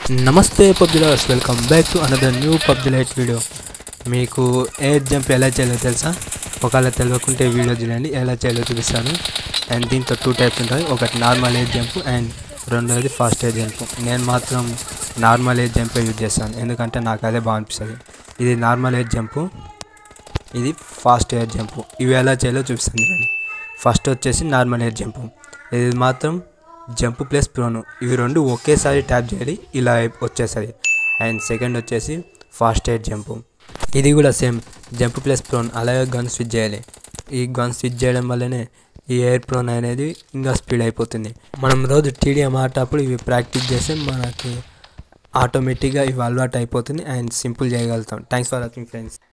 నమస్తే PUBG lovers welcome back to another new PUBG lite video మీకు air jump ఎలా చేయాలో తెలుసా ఒకవేళ తెలియకుంటే వీడియో చూడండి ఎలా చేయాలో చూపిస్తాను అండ్ దీంతో టూ టైప్స్ ఉంటాయి ఒకటి నార్మల్ ఎయిర్ జంప్ అండ్ రెండోది ఫాస్ట్ ఎయిర్ జంప్ నేను మాత్రం నార్మల్ ఎయిర్ జంపే యూజ్ చేస్తాను ఎందుకంటే నాకు అదే బాగా అనిపిస్తుంది ఇది నార్మల్ ఎయిర్ జంపు ఇది ఫాస్ట్ ఎయిర్ జంప్ ఇవి ఎలా చేయాలో చూపిస్తాను చూడండి ఫస్ట్ వచ్చేసి నార్మల్ ఎయిర్ జంప్ ఇది మాత్రం జంప్ ప్లస్ ప్రోను ఇవి రెండు ఒకేసారి ట్యాప్ చేయాలి ఇలా వచ్చేస్తుంది అండ్ సెకండ్ వచ్చేసి ఫాస్ట్ ఎయిర్ జంప్ ఇది కూడా సేమ్ జంప్ ప్లస్ ప్రోన్ అలాగే గన్ స్విచ్ చేయాలి ఈ గన్ స్విచ్ చేయడం వల్లనే ఈ ఎయిర్ ప్రోన్ అనేది ఇంకా స్పీడ్ అయిపోతుంది మనం రోజు టీడీఎం ఆటప్పుడు ఇవి ప్రాక్టీస్ చేస్తే మనకి ఆటోమేటిక్గా ఇవి అలవాటు అయిపోతుంది అండ్ సింపుల్ చేయగలుగుతాం థ్యాంక్స్ ఫర్ వాచింగ్ ఫ్రెండ్స్